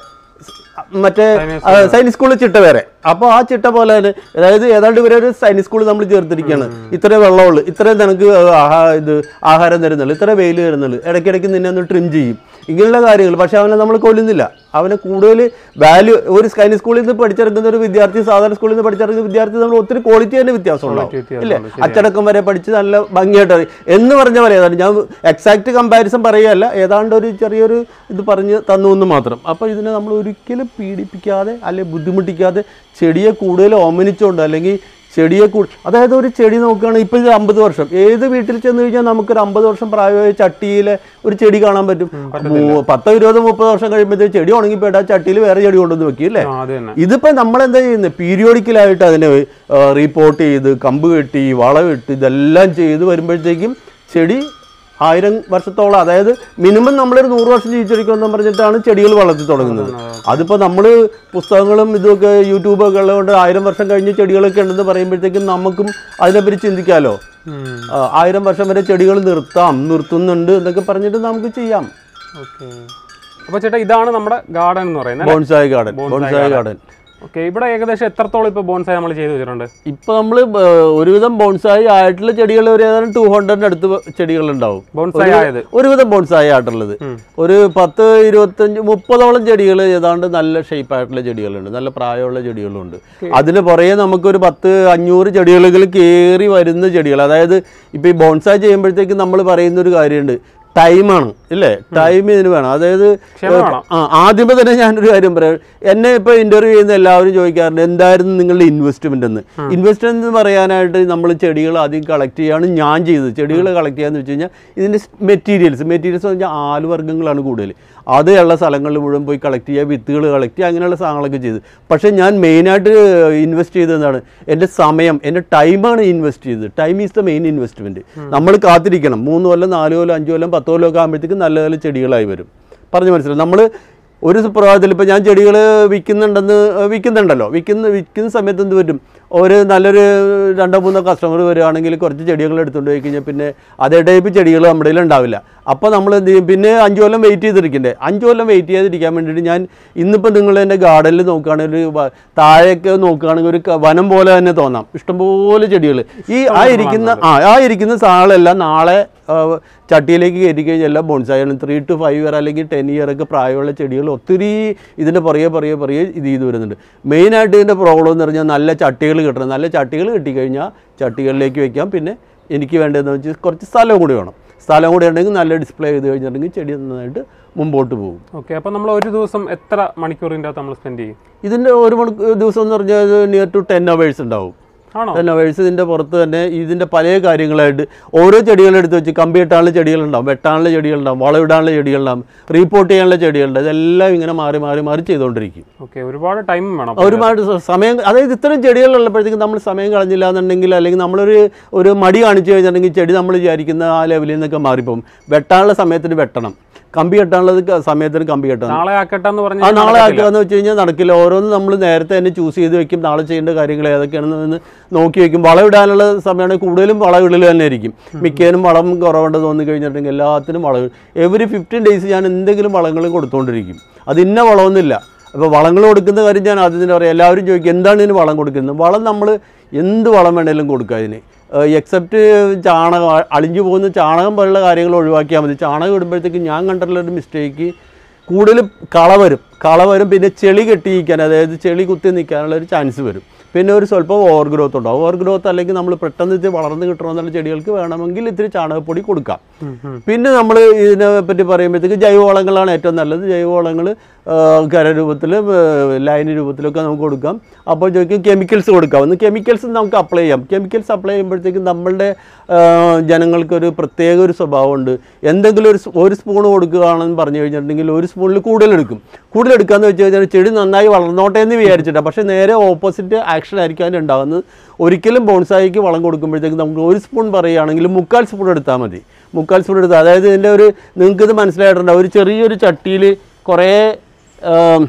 മറ്റേ ആ, സൈനിക് സ്കൂളിൽ ചിട്ട വേറെ അപ്പോൾ ആ ചിട്ട പോലെ തന്നെ അതായത് ഏതാണ്ട് ഇവരെ ഒരു സൈനിക് സ്കൂളിൽ നമ്മൾ ചേർത്തിരിക്കുകയാണ് ഇത്രേ വെള്ളമുള്ളൂ ഇത്രയും നിനക്ക് ആഹാ ഇത് ആഹാരം തരുന്നുള്ളൂ ഇത്ര വെയിൽ തരുന്നുള്ളൂ ഇടയ്ക്കിടയ്ക്ക് നിന്നെ ഒന്ന് ട്രിം ചെയ്യും ഇങ്ങനെയുള്ള കാര്യങ്ങൾ പക്ഷെ അവനെ നമ്മൾ കൊല്ലുന്നില്ല അവനെ കൂടുതൽ വാല്യൂ ഒരു സൈനിക് സ്കൂളിൽ നിന്ന് പഠിച്ചിറങ്ങുന്ന ഒരു വിദ്യാർത്ഥി സാധാരണ സ്കൂളിൽ നിന്ന് പഠിച്ചിറങ്ങുന്ന വിദ്യാർത്ഥി നമ്മൾ ഒത്തിരി ക്വാളിറ്റി തന്നെ വ്യത്യാസം ഉണ്ടാവും വ്യത്യാസം ഇല്ലേ ഉണ്ട്, അച്ചടക്കം വരെ പഠിച്ച് നല്ല ഭംഗിയായിട്ട് അറിയും എന്ന് പറഞ്ഞ പോലെ ഏതാണ്ട് ഞാൻ എക്സാക്ട് കമ്പാരിസൺ പറയുകയല്ല ഏതാണ്ട് ഒരു ചെറിയൊരു ഇത് പറഞ്ഞ് തന്നു എന്ന് മാത്രം അപ്പോൾ ഇതിനെ നമ്മൾ ഒരിക്കലും പീഡിപ്പിക്കാതെ അല്ലെ ബുദ്ധിമുട്ടിക്കാതെ ചെടിയെ കൂടുതൽ ഓമനിച്ചുകൊണ്ട് അല്ലെങ്കിൽ ചെടിയെ കൂ അതായത് ഒരു ചെടി നോക്കുകയാണെങ്കിൽ ഇപ്പോൾ ഇത് അമ്പത് വർഷം ഏത് വീട്ടിൽ ചെന്ന് കഴിഞ്ഞാൽ നമുക്കൊരു അമ്പത് വർഷം പ്രായമായ ചട്ടിയിലെ ഒരു ചെടി കാണാൻ പറ്റും മൂ- പത്തോ ഇരുപതോ മുപ്പത് വർഷം കഴിയുമ്പോഴത്തേക്ക് ചെടി ഉണങ്ങിപ്പോയിട്ട് ആ ചട്ടിയിൽ വേറെ ചെടി കൊണ്ടുവന്ന് വെക്കും അല്ലേ ആ, അത് തന്നെ ഇതിപ്പോ നമ്മൾ എന്താ ചെയ്യുന്നത് പീരിയോഡിക്കലായിട്ട് അതിനെ റിപ്പോർട്ട് ചെയ്ത് കമ്പ് കെട്ടി വളമിട്ട് ഇതെല്ലാം ചെയ്ത് വരുമ്പോഴത്തേക്കും ചെടി ആയിരം വർഷത്തോളം അതായത് മിനിമം നമ്മളൊരു നൂറ് വർഷം ജീവിച്ചിരിക്കുമെന്ന് പറഞ്ഞിട്ടാണ് ചെടികൾ വളർത്തി തുടങ്ങുന്നത് അതിപ്പോൾ നമ്മൾ പുസ്തകങ്ങളും ഇതൊക്കെ യൂട്യൂബൊക്കെ ഉള്ളതുകൊണ്ട് ആയിരം വർഷം കഴിഞ്ഞ് ചെടികളൊക്കെ ഉണ്ടെന്ന് പറയുമ്പോഴത്തേക്കും നമുക്കും അതിനെപ്പറ്റി ചിന്തിക്കാമല്ലോ ഉം. ആ, ആയിരം വർഷം വരെ ചെടികൾ നിർത്താം നിർത്തുന്നുണ്ട് എന്നൊക്കെ പറഞ്ഞിട്ട് നമുക്ക് ചെയ്യാം ഓക്കെ അപ്പൊ ചേട്ടാ ഇതാണ് നമ്മുടെ ഗാർഡൻ എന്ന് പറയുന്നത് bonsai garden bonsai garden okay ഇവിടെ ഏകദേശം എത്രത്തോളം ഇപ്പൊ ബോൺസായി നമ്മൾ ചെയ്തു വെച്ചിട്ടുണ്ട് ഇപ്പൊ നമ്മൾ ഒരുവിധം ബോൺസായി ആയിട്ടുള്ള ചെടികൾ ഒരു ഏതാണ്ട് ടു ഹൺഡ്രഡിന് അടുത്ത് ചെടികൾ ഉണ്ടാവും ബോൺസായി ആയത് ഒരുവിധം ബോൺസായി ആയിട്ടുള്ളത് ഒരു പത്ത് ഇരുപത്തഞ്ച് മുപ്പതോളം ചെടികൾ ഏതാണ്ട് നല്ല ഷേപ്പ് ആയിട്ടുള്ള ചെടികളുണ്ട് നല്ല പ്രായമുള്ള ചെടികളുണ്ട് അതിന് പുറകെ നമുക്കൊരു പത്ത് അഞ്ഞൂറ് ചെടികളെങ്കിലും കയറി വരുന്ന ചെടികൾ അതായത് ഇപ്പൊ ഈ ബോൺസായി ചെയ്യുമ്പോഴത്തേക്ക് നമ്മൾ പറയുന്ന ഒരു കാര്യമുണ്ട് ടൈമാണ് ഇല്ലേ ടൈം ഇതിന് വേണം അതായത് ക്ഷമ വേണം ആ ആദ്യമേ തന്നെ ഞാനൊരു കാര്യം പറയാം എന്നെ ഇപ്പോൾ ഇന്റർവ്യൂ ചെയ്യുന്ന എല്ലാവരും ചോദിക്കാറുണ്ട് എന്തായിരുന്നു നിങ്ങളുടെ ഇൻവെസ്റ്റ്മെന്റ് എന്ന് ഇൻവെസ്റ്റ്മെന്റ് എന്ന് പറയാനായിട്ട് നമ്മൾ ചെടികൾ ആദ്യം കളക്ട് ചെയ്യാണ് ഞാൻ ചെയ്തത് ചെടികൾ കളക്ട് ചെയ്യാന്ന് വെച്ച് കഴിഞ്ഞാൽ ഇതിന്റെ മെറ്റീരിയൽസ് മെറ്റീരിയൽസ് എന്ന് പറഞ്ഞാൽ ആലുവർഗ്ഗങ്ങളാണ് കൂടുതൽ അത് ഉള്ള സ്ഥലങ്ങളിൽ മുഴുവൻ പോയി കളക്ട് ചെയ്യുക വിത്തുകൾ കളക്ട് ചെയ്യുക അങ്ങനെയുള്ള സാധനങ്ങളൊക്കെ ചെയ്ത് പക്ഷേ ഞാൻ മെയിനായിട്ട് ഇൻവെസ്റ്റ് ചെയ്തത് എന്താണ് എൻ്റെ സമയം എൻ്റെ ടൈമാണ് ഇൻവെസ്റ്റ് ചെയ്തത് time is the main investment നമ്മൾ കാത്തിരിക്കണം മൂന്ന് കൊല്ലം നാല് കൊല്ലം അഞ്ച് കൊല്ലം പത്ത് കൊല്ലം ഒക്കെ ആകുമ്പോഴത്തേക്കും നല്ല നല്ല ചെടികളായി വരും പറഞ്ഞു മനസ്സിലായി നമ്മൾ ഒരു പ്രഭാതത്തിൽ ഇപ്പോൾ ഞാൻ ചെടികൾ വിൽക്കുന്നുണ്ടെന്ന് വിൽക്കുന്നുണ്ടല്ലോ വിൽക്കുന്ന വിൽക്കുന്ന സമയത്ത് എന്ത് പറ്റും ഒരു നല്ലൊരു രണ്ടോ മൂന്നോ കസ്റ്റമർ വരികയാണെങ്കിൽ കുറച്ച് ചെടികൾ എടുത്തുകൊണ്ട് പോയി കഴിഞ്ഞാൽ പിന്നെ അതേ ടൈപ്പ് ചെടികൾ നമ്മുടെ കയ്യിൽ ഉണ്ടാവില്ല അപ്പോൾ നമ്മൾ എന്ത് ചെയ്യും പിന്നെ അഞ്ച് കൊല്ലം വെയിറ്റ് ചെയ്തിരിക്കണ്ടേ അഞ്ച് കൊല്ലം വെയിറ്റ് ചെയ്തിരിക്കാൻ വേണ്ടിയിട്ട് ഞാൻ ഇന്നിപ്പോൾ നിങ്ങൾ എൻ്റെ ഗാർഡനിൽ നോക്കുകയാണെങ്കിൽ ഒരു വ- താഴെയൊക്കെ നോക്കുകയാണെങ്കിൽ ഒരു ക- വനം പോലെ തന്നെ തോന്നാം ഇഷ്ടംപോലെ ചെടികൾ ഈ ആ ഇരിക്കുന്ന ആ ആ ഇരിക്കുന്ന സാധനങ്ങളെല്ലാം നാളെ ആ, ചട്ടിയിലേക്ക് കയറ്റി കഴിഞ്ഞാൽ എല്ലാം ബോൺസായാണ് ത്രീ ടു ഫൈവ് ഇയർ അല്ലെങ്കിൽ ടെൻ ഇയർ ഒക്കെ പ്രായമുള്ള ചെടികൾ ഒത്തിരി ഇതിൻ്റെ പുറകെ പുറകെ പുറകെ ഇത് ചെയ്ത് വരുന്നുണ്ട് മെയിനായിട്ട് ഇതിൻ്റെ പ്രോബ്ലം എന്ന് പറഞ്ഞാൽ നല്ല ചട്ടികൾ കിട്ടണം നല്ല ചട്ടികൾ കിട്ടിക്കഴിഞ്ഞാൽ ചട്ടികളിലേക്ക് വെക്കാം പിന്നെ എനിക്ക് വേണ്ടതെന്ന് വെച്ചാൽ കുറച്ച് സ്ഥലം കൂടി വേണം സ്ഥലം കൂടി ഉണ്ടെങ്കിൽ നല്ല ഡിസ്പ്ലേ ചെയ്ത് കഴിഞ്ഞിട്ടുണ്ടെങ്കിൽ ചെടി നന്നായിട്ട് മുമ്പോട്ട് പോകും ഓക്കെ അപ്പൊ നമ്മൾ ഒരു ദിവസം എത്ര മണിക്കൂറിൻ്റെ അകത്ത് നമ്മൾ സ്പെൻഡ് ചെയ്യും ഇതിൻ്റെ ഒരു മണിക്കൂർ ദിവസം എന്ന് പറഞ്ഞാൽ നിയർ ടു ടെൻ അവേഴ്സ് ഉണ്ടാവും ആണോ ടെൻ അവേഴ്സ് ഇതിൻ്റെ പുറത്ത് തന്നെ ഇതിൻ്റെ പല കാര്യങ്ങളായിട്ട് ഓരോ ചെടികളെടുത്ത് വെച്ച് കമ്പി വെട്ടാനുള്ള ചെടികളുണ്ടാവും വെട്ടാനുള്ള ചെടികളുണ്ടാവും വളമിടാനുള്ള ചെടികളുണ്ടാവും റീപ്പോർട്ട് ചെയ്യാനുള്ള ചെടികളുണ്ട് ഇതെല്ലാം ഇങ്ങനെ മാറി മാറി മാറി ചെയ്തുകൊണ്ടിരിക്കും ഓക്കെ ഒരുപാട് ടൈം വേണം ഒരുപാട് സ- സമയം അതായത് ഇത്തരം ചെടികളുള്ളപ്പോഴത്തേക്കും നമ്മൾ സമയം കളഞ്ഞില്ല എന്നുണ്ടെങ്കിൽ അല്ലെങ്കിൽ നമ്മളൊരു ഒരു മടി കാണിച്ചു കഴിഞ്ഞിട്ടുണ്ടെങ്കിൽ ചെടി നമ്മൾ വിചാരിക്കുന്ന ആ ലെവലിൽ നിന്നൊക്കെ മാറിപ്പോകും വെട്ടാനുള്ള സമയത്തിന് വെട്ടണം കമ്പി കെട്ടാനുള്ളത് ക- സമയത്തിന് കമ്പി കെട്ടാൻ നാളെ ആക്കട്ടെന്ന് പറഞ്ഞ് ആ നാളെ ആക്കുക എന്ന് വെച്ച് കഴിഞ്ഞാൽ നടക്കില്ല ഓരോന്ന് നമ്മൾ നേരത്തെ തന്നെ ചൂസ് ചെയ്ത് വെക്കും നാളെ ചെയ്യേണ്ട കാര്യങ്ങൾ ഏതൊക്കെയാണെന്ന് നോക്കി വെക്കും വളം ഇടാനുള്ള സമയമാണെങ്കിൽ കൂടുതലും വളം ഇടൽ തന്നെ ആയിരിക്കും മിക്കതിനും വളം കുറവുണ്ട് തോന്നി കഴിഞ്ഞിട്ടുണ്ടെങ്കിൽ എല്ലാത്തിനും വളം എവറി ഫിഫ്റ്റീൻ ഡേയ്സ് ഞാൻ എന്തെങ്കിലും വളങ്ങൾ കൊടുത്തുകൊണ്ടിരിക്കും അത് ഇന്ന വളമൊന്നുമില്ല അപ്പോൾ വളങ്ങൾ കൊടുക്കുന്ന കാര്യം ഞാൻ ആദ്യം തന്നെ പറയാം എല്ലാവരും ചോദിക്കും എന്താണ് ഇതിന് വളം കൊടുക്കുന്നത് വളം നമ്മൾ എന്ത് വളം വേണേലും കൊടുക്കുക അതിന് എക്സെപ്റ്റ് ചാണകം അ- അളിഞ്ഞു പോകുന്ന ചാണകം പോലുള്ള കാര്യങ്ങൾ ഒഴിവാക്കിയാൽ മതി ചാണകം ഇടുമ്പോഴത്തേക്ക് ഞാൻ കണ്ടിട്ടുള്ള ഒരു മിസ്റ്റേക്ക് കൂടുതൽ കള വരും കള വരും പിന്നെ ചെളി കെട്ടിയിരിക്കാൻ അതായത് ചെളി കുത്തി നിൽക്കാനുള്ള ഒരു ചാൻസ് വരും പിന്നെ ഒരു സ്വല്പം ഓവർ ഗ്രോത്ത് ഉണ്ടാവും ഓവർ ഗ്രോത്ത് അല്ലെങ്കിൽ നമ്മൾ പെട്ടെന്ന് ഇത് വളർന്ന് കിട്ടണമെന്നുള്ള ചെടികൾക്ക് വേണമെങ്കിൽ ഇത്തിരി ചാണകപ്പൊടി കൊടുക്കാം പിന്നെ നമ്മൾ ഇതിനെ പറ്റി പറയുമ്പോഴത്തേക്ക് ജൈവവളങ്ങളാണ് ഏറ്റവും നല്ലത് ജൈവവളങ്ങൾ കര രൂപത്തിൽ ലൈൻ രൂപത്തിലൊക്കെ നമുക്ക് കൊടുക്കാം അപ്പോൾ ചോദിക്കും കെമിക്കൽസ് കൊടുക്കാം ഒന്ന് കെമിക്കൽസ് നമുക്ക് അപ്ലൈ ചെയ്യാം കെമിക്കൽസ് അപ്ലൈ ചെയ്യുമ്പോഴത്തേക്കും നമ്മളുടെ ആ, ജനങ്ങൾക്കൊരു പ്രത്യേക ഒരു സ്വഭാവമുണ്ട് എന്തെങ്കിലും ഒരു സ്- ഒരു സ്പൂൺ കൊടുക്കുകയാണെന്ന് പറഞ്ഞു കഴിഞ്ഞിട്ടുണ്ടെങ്കിൽ ഒരു സ്പൂണിൽ കൂടുതലെടുക്കും കൂടുതലെടുക്കാന്ന് വെച്ച് കഴിഞ്ഞാൽ ചെടി നന്നായി വളർന്നോട്ടെ എന്ന് വിചാരിച്ചിട്ടാണ് പക്ഷേ നേരെ ഓപ്പോസിറ്റ് ആക്ഷൻ ആയിരിക്കും അതിനുണ്ടാകുന്നത് ഒരിക്കലും ബോൺസായിക്ക് വളം കൊടുക്കുമ്പോഴത്തേക്കും നമുക്ക് ഒരു സ്പൂൺ പറയുകയാണെങ്കിൽ മുക്കാൽ സ്പൂൺ എടുത്താൽ മതി മുക്കാൽ സ്പൂൺ എടുത്താൽ അതായത് ഇതിൻ്റെ ഒരു നിങ്ങൾക്കിത് മനസ്സിലായിട്ടുണ്ടാവും ഒരു ചെറിയൊരു ചട്ടിയിൽ കുറേ ആം,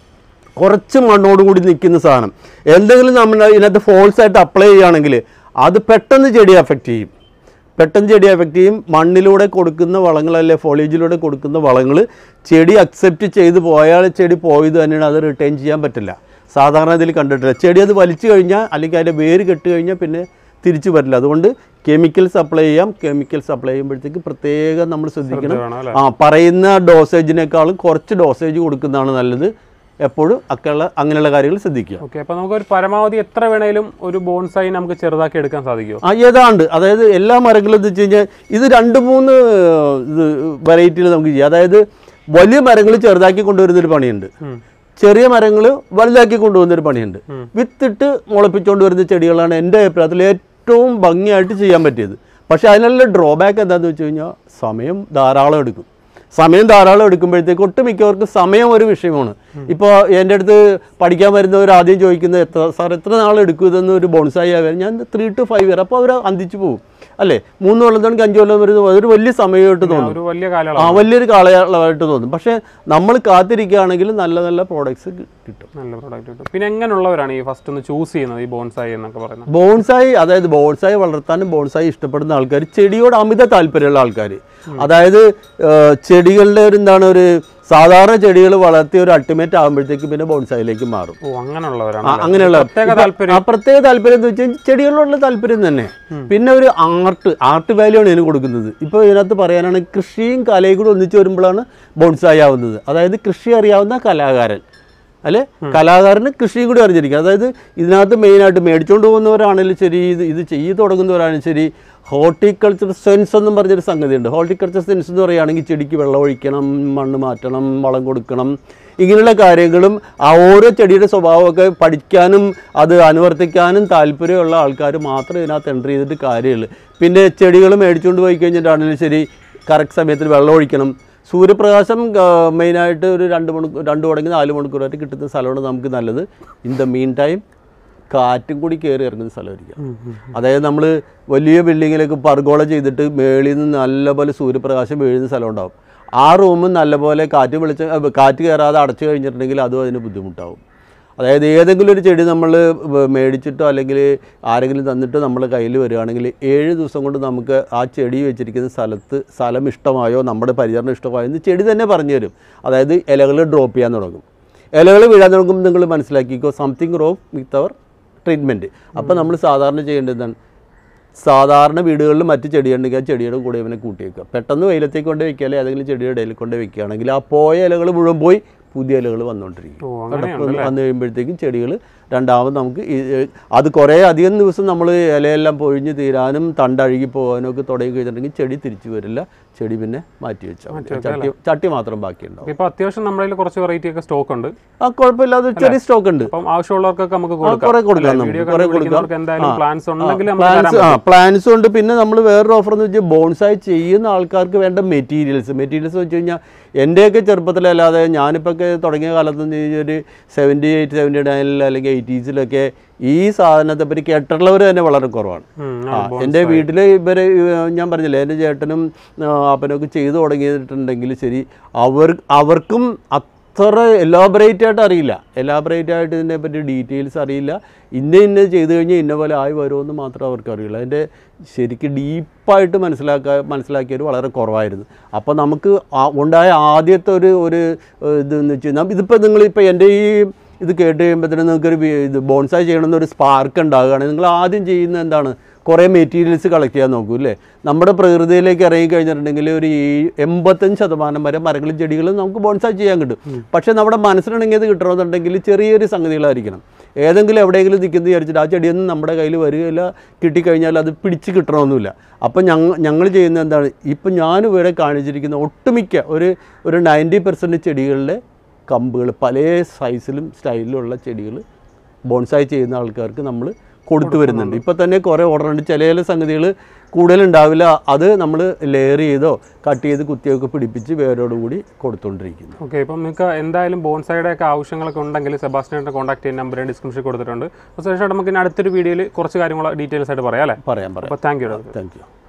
കുറച്ച് മണ്ണോട് കൂടി നിൽക്കുന്ന സാധനം എന്തെങ്കിലും നമ്മൾ ഇതിനകത്ത് ഫോൾസ് ആയിട്ട് അപ്ലൈ ചെയ്യുകയാണെങ്കിൽ അത് പെട്ടെന്ന് ചെടിയെ അഫക്റ്റ് ചെയ്യും പെട്ടെന്ന് ചെടി അഫക്റ്റ് ചെയ്യും മണ്ണിലൂടെ കൊടുക്കുന്ന വളങ്ങൾ അല്ലെ ഫോളേജിലൂടെ കൊടുക്കുന്ന വളങ്ങൾ ചെടി അക്സെപ്റ്റ് ചെയ്ത് പോയാൽ ചെടി പോയത് തന്നെയാണ് അത് റിട്ടേൺ ചെയ്യാൻ പറ്റില്ല സാധാരണ ഇതിൽ കണ്ടിട്ടില്ല ചെടി അത് വലിച്ചു കഴിഞ്ഞാൽ അല്ലെങ്കിൽ അതിൻ്റെ വേര് കെട്ട് കഴിഞ്ഞാൽ പിന്നെ തിരിച്ചു വരില്ല അതുകൊണ്ട് കെമിക്കൽസ് അപ്ലൈ ചെയ്യാം കെമിക്കൽസ് അപ്ലൈ ചെയ്യുമ്പോഴത്തേക്ക് പ്രത്യേകം നമ്മൾ ശ്രദ്ധിക്കണം വേണം അല്ലേ ആ പറയുന്ന ഡോസേജിനേക്കാളും കുറച്ച് ഡോസേജ് കൊടുക്കുന്നതാണ് നല്ലത് എപ്പോഴും അക്കെയുള്ള അങ്ങനെയുള്ള കാര്യങ്ങൾ ശ്രദ്ധിക്കുക ഓക്കെ അപ്പൊ നമുക്ക് ഒരു പരമാവധി എത്ര വേണേലും ഒരു ബോൺസായി നമുക്ക് ചെറുതാക്കി എടുക്കാൻ സാധിക്കുമോ ആ ഏതാണ്ട് അതായത് എല്ലാ മരങ്ങളും എന്ന് വെച്ച് കഴിഞ്ഞാൽ ഇത് രണ്ട് മൂന്ന് ഇത് വെറൈറ്റിയിൽ നമുക്ക് ചെയ്യാം അതായത് വലിയ മരങ്ങൾ ചെറുതാക്കി കൊണ്ടുവരുന്നൊരു പണിയുണ്ട് ചെറിയ മരങ്ങൾ വലുതാക്കി കൊണ്ടുവന്നൊരു പണിയുണ്ട് വിത്തിട്ട് മുളപ്പിച്ചുകൊണ്ട് വരുന്ന ചെടികളാണ് എൻ്റെ അഭിപ്രായത്തിൽ ഏറ്റവും ഭംഗിയായിട്ട് ചെയ്യാൻ പറ്റിയത് പക്ഷേ അതിനുള്ള ഡ്രോബാക്ക് എന്താണെന്ന് വെച്ച് കഴിഞ്ഞാൽ സമയം ധാരാളം എടുക്കും സമയം ധാരാളം എടുക്കുമ്പോഴത്തേക്ക് ഒട്ടുമിക്കവർക്ക് സമയം ഒരു വിഷയമാണ് ഇപ്പോൾ എൻ്റെ അടുത്ത് പഠിക്കാൻ വരുന്നവർ ആദ്യം ചോദിക്കുന്നത് എത്ര സാർ എത്ര നാൾ എടുക്കും ഇതെന്ന് ഒരു ബോൺസായി ആകാൻ ഞാൻ ത്രീ ടു ഫൈവ് ഇയർ അപ്പോൾ അവർ അന്തിച്ചു പോകും അല്ലേ മൂന്ന് കൊല്ലം തുടങ്ങി അഞ്ച് കൊല്ലം വരുന്നത് അതൊരു വലിയ സമയമായിട്ട് തോന്നും ഒരു വലിയ ആ കാലയളവ് വലിയൊരു കാലയളവായിട്ട് തോന്നും പക്ഷേ നമ്മൾ കാത്തിരിക്കുകയാണെങ്കിൽ നല്ല നല്ല പ്രോഡക്ട്സ് കിട്ടും നല്ല പ്രോഡക്റ്റ് കിട്ടും പിന്നെ എങ്ങനെയുള്ളവരാണ് ഈ ഫസ്റ്റ് ഒന്ന് ചൂസ് ചെയ്യുന്നത് ഈ ബോൺസായി എന്നൊക്കെ പറയുന്നത് ബോൺസായി അതായത് ബോൺസായി വളർത്താനും ബോൺസായി ഇഷ്ടപ്പെടുന്ന ആൾക്കാർ ചെടിയോട് അമിത താല്പര്യമുള്ള ആൾക്കാർ അതായത് ഏഹ്, ചെടികളുടെ ഒരു എന്താണ് ഒരു സാധാരണ ചെടികൾ വളർത്തി ഒരു അൾട്ടിമേറ്റ് ആകുമ്പോഴത്തേക്ക് പിന്നെ ബോൺസായിലേക്ക് മാറും ഓ അങ്ങനെയുള്ളവരാണ് ആ, അല്ലേ? അങ്ങനെയുള്ള പ്രത്യേക ഇപ്പൊ താല്പര്യം ആ പ്രത്യേക താല്പര്യം എന്ന് വെച്ചാൽ ചെടികളിലുള്ള താല്പര്യം തന്നെ പിന്നെ ഒരു ആർട്ട് ആർട്ട് വാല്യൂ ആണ് ഇതിന് കൊടുക്കുന്നത് ഇപ്പോൾ ഇതിനകത്ത് പറയാനാണ് കൃഷിയും കലയും കൂടി ഒന്നിച്ച് വരുമ്പോഴാണ് ബോൺസായി ആവുന്നത് അതായത് കൃഷി അറിയാവുന്ന കലാകാരൻ അല്ലെ കലാകാരന് കൃഷിയും കൂടി അറിഞ്ഞിരിക്കുക അതായത് ഇതിനകത്ത് മെയിനായിട്ട് മേടിച്ചുകൊണ്ട് പോകുന്നവരാണെങ്കിലും ശരി ഇത് ഇത് ചെയ്തു തുടങ്ങുന്നവരാണെങ്കിലും ശരി ഹോർട്ടിക്കൾച്ചർ സെൻസ് എന്നും പറഞ്ഞൊരു സംഗതിയുണ്ട് ഹോർട്ടിക്കൾച്ചർ സെൻസ് എന്ന് പറയുകയാണെങ്കിൽ ചെടിക്ക് വെള്ളം ഒഴിക്കണം മണ്ണ് മാറ്റണം വളം കൊടുക്കണം ഇങ്ങനെയുള്ള കാര്യങ്ങളും ആ ഓരോ ചെടിയുടെ സ്വഭാവമൊക്കെ പഠിക്കാനും അത് അനുവർത്തിക്കാനും താല്പര്യമുള്ള ആൾക്കാർ മാത്രമേ ഇതിനകത്ത് എൻ്റർ ചെയ്തിട്ട് കാര്യമുള്ളൂ പിന്നെ ചെടികൾ മേടിച്ചുകൊണ്ട് പോയി കഴിഞ്ഞിട്ടാണെങ്കിലും ശരി കറക്റ്റ് സമയത്തിന് വെള്ളം ഒഴിക്കണം സൂര്യപ്രകാശം ആ, മെയിനായിട്ട് ഒരു രണ്ട് മണിക്കൂർ രണ്ട് തുടങ്ങി നാല് മണിക്കൂറായിട്ട് കിട്ടുന്ന സ്ഥലമാണ് നമുക്ക് നല്ലത് ഇൻ ദ മീൻ ടൈം കാറ്റും കൂടി കയറി ഇറങ്ങുന്ന സ്ഥലമായിരിക്കും അതായത് നമ്മൾ വലിയ ബിൽഡിങ്ങിലേക്ക് പർഗോള ചെയ്തിട്ട് മേളിൽ നിന്ന് നല്ലപോലെ സൂര്യപ്രകാശം വീഴുന്ന സ്ഥലം ഉണ്ടാവും ആ റൂം നല്ലപോലെ കാറ്റ് വെളിച്ചം അഹ് കാറ്റ് കയറാതെ അടച്ചു കഴിഞ്ഞിട്ടുണ്ടെങ്കിൽ അതും അതിന് ബുദ്ധിമുട്ടാവും അതായത് ഏതെങ്കിലും ഒരു ചെടി നമ്മൾ മേടിച്ചിട്ടോ അല്ലെങ്കിൽ ആരെങ്കിലും തന്നിട്ടോ നമ്മുടെ കയ്യിൽ വരികയാണെങ്കിൽ ഏഴ് ദിവസം കൊണ്ട് നമുക്ക് ആ ചെടി വെച്ചിരിക്കുന്ന സ്ഥലത്ത് സ്ഥലം ഇഷ്ടമായോ നമ്മുടെ പരിചരണം ഇഷ്ടമായോ എന്ന് ചെടി തന്നെ പറഞ്ഞു തരും അതായത് ഇലകൾ ഡ്രോപ്പ് ചെയ്യാൻ തുടങ്ങും ഇലകൾ വീഴാൻ തുടങ്ങുമ്പോൾ നിങ്ങൾ മനസ്സിലാക്കിക്കോ something wrong with our treatment അപ്പോൾ നമ്മൾ സാധാരണ ചെയ്യേണ്ടത് എന്താണ് സാധാരണ വീടുകളിൽ മറ്റ് ചെടിയുണ്ടെങ്കിൽ ആ ചെടിയുടെ കൂടെ ഇവനെ കൂട്ടി വെക്കുക പെട്ടെന്ന് വെയിലത്തേക്ക് കൊണ്ട് വെക്കുക അല്ലെങ്കിൽ ഏതെങ്കിലും ചെടിയുടെ ഇടയിൽ കൊണ്ട് വെക്കുകയാണെങ്കിൽ ആ പോയ ഇലകൾ മുഴുവൻ പോയി പുതിയ ഇലകൾ വന്നുകൊണ്ടിരിക്കും ഓ കേട്ടോ? അങ്ങനെയുണ്ട് വന്ന് കഴിയുമ്പോഴത്തേക്കും ചെടികൾ രണ്ടാമത് നമുക്ക് ഈ, ഏ, അത് കുറേ അധികം ദിവസം നമ്മൾ ഇലയെല്ലാം പൊഴിഞ്ഞ് തീരാനും തണ്ടഴുകി പോകാനും ഒക്കെ തുടങ്ങി കഴിഞ്ഞിട്ടുണ്ടെങ്കിൽ ചെടി തിരിച്ചു വരില്ല ചെടി പിന്നെ മാറ്റി വെച്ചാൽ മതി. ചട്ടി ചട്ടി മാത്രം ബാക്കിയുണ്ടാവും ഇപ്പൊ അത്യാവശ്യം നമ്മുടെ കയ്യിൽ കുറച്ച് വെറൈറ്റി ഒക്കെ സ്റ്റോക്ക് ഉണ്ട് ആ കുഴപ്പമില്ലാതെ ചെറിയ സ്റ്റോക്ക് ഉണ്ട് അപ്പം ആവശ്യമുള്ളവർക്കൊക്കെ നമുക്ക് ആ, കുറെ കൊടുക്കാം നമുക്ക് വീഡിയോ കുറെ കണ്ടുപിടിക്കുന്നവർക്ക് എന്തായാലും ആ. പ്ലാൻസ് ഉണ്ടെങ്കിൽ നമുക്ക് തരാൻ പ്ലാൻസ് ആ പ്ലാൻസ് ഉണ്ട് പിന്നെ നമ്മൾ വേറൊരു ഓഫർ എന്ന് വെച്ചാൽ ബോൺസായി ചെയ്യുന്ന ആൾക്കാർക്ക് വേണ്ട മെറ്റീരിയൽസ് മെറ്റീരിയൽസ് വെച്ച് കഴിഞ്ഞാൽ എൻ്റെയൊക്കെ ചെറുപ്പത്തിലല്ലാതെ ഞാനിപ്പോൾ ഒക്കെ തുടങ്ങിയ കാലത്ത് നിന്ന് ഒരു സെവൻറ്റി എയ്റ്റ് സെവൻറ്റി നയനിൽ അല്ലെങ്കിൽ സിറ്റീസിലൊക്കെ ഈ സാധനത്തെ പറ്റി കേട്ടിട്ടുള്ളവർ തന്നെ വളരെ കുറവാണ് ഉം, ആ എൻ്റെ വീട്ടിൽ ഇവരെ ഏർ, ഞാൻ പറഞ്ഞില്ലേ എൻ്റെ ചേട്ടനും ആ, അപ്പനൊക്കെ ചെയ്തു തുടങ്ങിയിട്ടുണ്ടെങ്കിൽ ശരി അവർ അവർക്കും അത്ര എലാബറേറ്റ് ആയിട്ട് അറിയില്ല എലാബറേറ്റ് ആയിട്ട് ഇതിനെ പറ്റി ഡീറ്റെയിൽസ് അറിയില്ല ഇന്ന ഇന്ന ചെയ്ത് കഴിഞ്ഞാൽ ഇന്ന പോലെ ആയി വരുമെന്ന് മാത്രമേ അവർക്ക് അറിയുള്ളൂ അതിൻ്റെ ശരിക്കും ഡീപ്പായിട്ട് മനസ്സിലാക്കാൻ മനസ്സിലാക്കിയവർ വളരെ കുറവായിരുന്നു അപ്പോൾ നമുക്ക് ആ- ഉണ്ടായ ആദ്യത്തെ ഒരു ഒരു ഏർ, ഇതെന്ന് വെച്ച് കഴിഞ്ഞാൽ ഇതിപ്പോൾ നിങ്ങളിപ്പോൾ എൻ്റെ ഈ ഇത് കേട്ട് കഴിയുമ്പോഴത്തേനും നിങ്ങൾക്കൊരു വി- ഇത് ബോൺസായി ചെയ്യണമെന്നൊരു സ്പാർക്ക് ഉണ്ടാകുകയാണെങ്കിൽ നിങ്ങൾ ആദ്യം ചെയ്യുന്നത് എന്താണ് കുറേ മെറ്റീരിയൽസ് കളക്ട് ചെയ്യാൻ നോക്കൂ അല്ലേ നമ്മുടെ പ്രകൃതിയിലേക്ക് ഇറങ്ങി കഴിഞ്ഞിട്ടുണ്ടെങ്കിൽ ഒരു ഈ- എൺപത്തഞ്ച് ശതമാനം വരെ മരങ്ങളും ചെടികളും നമുക്ക് ബോൺസായി ചെയ്യാൻ കിട്ടും പക്ഷേ നമ്മുടെ മനസ്സിലുണ്ടെങ്കിൽ അത് കിട്ടണമെന്നുണ്ടെങ്കിൽ ചെറിയൊരു സംഗതികളായിരിക്കണം ഏതെങ്കിലും എവിടെയെങ്കിലും നിൽക്കുന്നത് വിചാരിച്ചിട്ട് ആ ചെടിയൊന്നും നമ്മുടെ കയ്യിൽ വരികയില്ല കിട്ടിക്കഴിഞ്ഞാൽ അത് പിടിച്ച് കിട്ടണമെന്നില്ല അപ്പം ഞങ്ങൾ ഞങ്ങൾ ചെയ്യുന്നത് എന്താണ് ഇപ്പം ഞാൻ ഇവിടെ കാണിച്ചിരിക്കുന്ന ഒട്ടുമിക്ക ഒരു ഒരു നയൻറ്റി പെർസെൻറ്റ് ചെടികളുടെ കമ്പുകൾ പല സൈസിലും സ്റ്റൈലിലുള്ള ചെടികൾ ബോൺസായി ചെയ്യുന്ന ആൾക്കാർക്ക് നമ്മൾ കൊടുത്തു വരുന്നുണ്ട് ഇപ്പം തന്നെ കുറേ ഓർഡർ ഉണ്ട് ചില ചില സംഗതികൾ കൂടുതലുണ്ടാവില്ല അത് നമ്മൾ ലെയർ ചെയ്തോ കട്ട് ചെയ്ത് കുത്തിയൊക്കെ പിടിപ്പിച്ച് വേരോടുകൂടി കൊടുത്തുകൊണ്ടിരിക്കുന്നു ഓക്കെ ഇപ്പം നിങ്ങൾക്ക് എന്തായാലും ബോൺസൈഡ് ഒക്കെ ആവശ്യങ്ങളൊക്കെ ഉണ്ടെങ്കിൽ സെബാസ്റ്റിനെ കോൺടാക്ട് ചെയ്യുന്ന നമ്പർ ഡിസ്ക്രിപ്ഷനിൽ കൊടുത്തിട്ടുണ്ട് അപ്പോൾ ശേഷം നമുക്ക് ഇനി അടുത്തൊരു വീഡിയോയിൽ കുറച്ച് കാര്യങ്ങൾ ഡീറ്റെയിൽസ് ആയിട്ട് പറയാം അല്ലേ പറയാൻ പറയാം അപ്പോൾ താങ്ക് യു താങ്ക് യു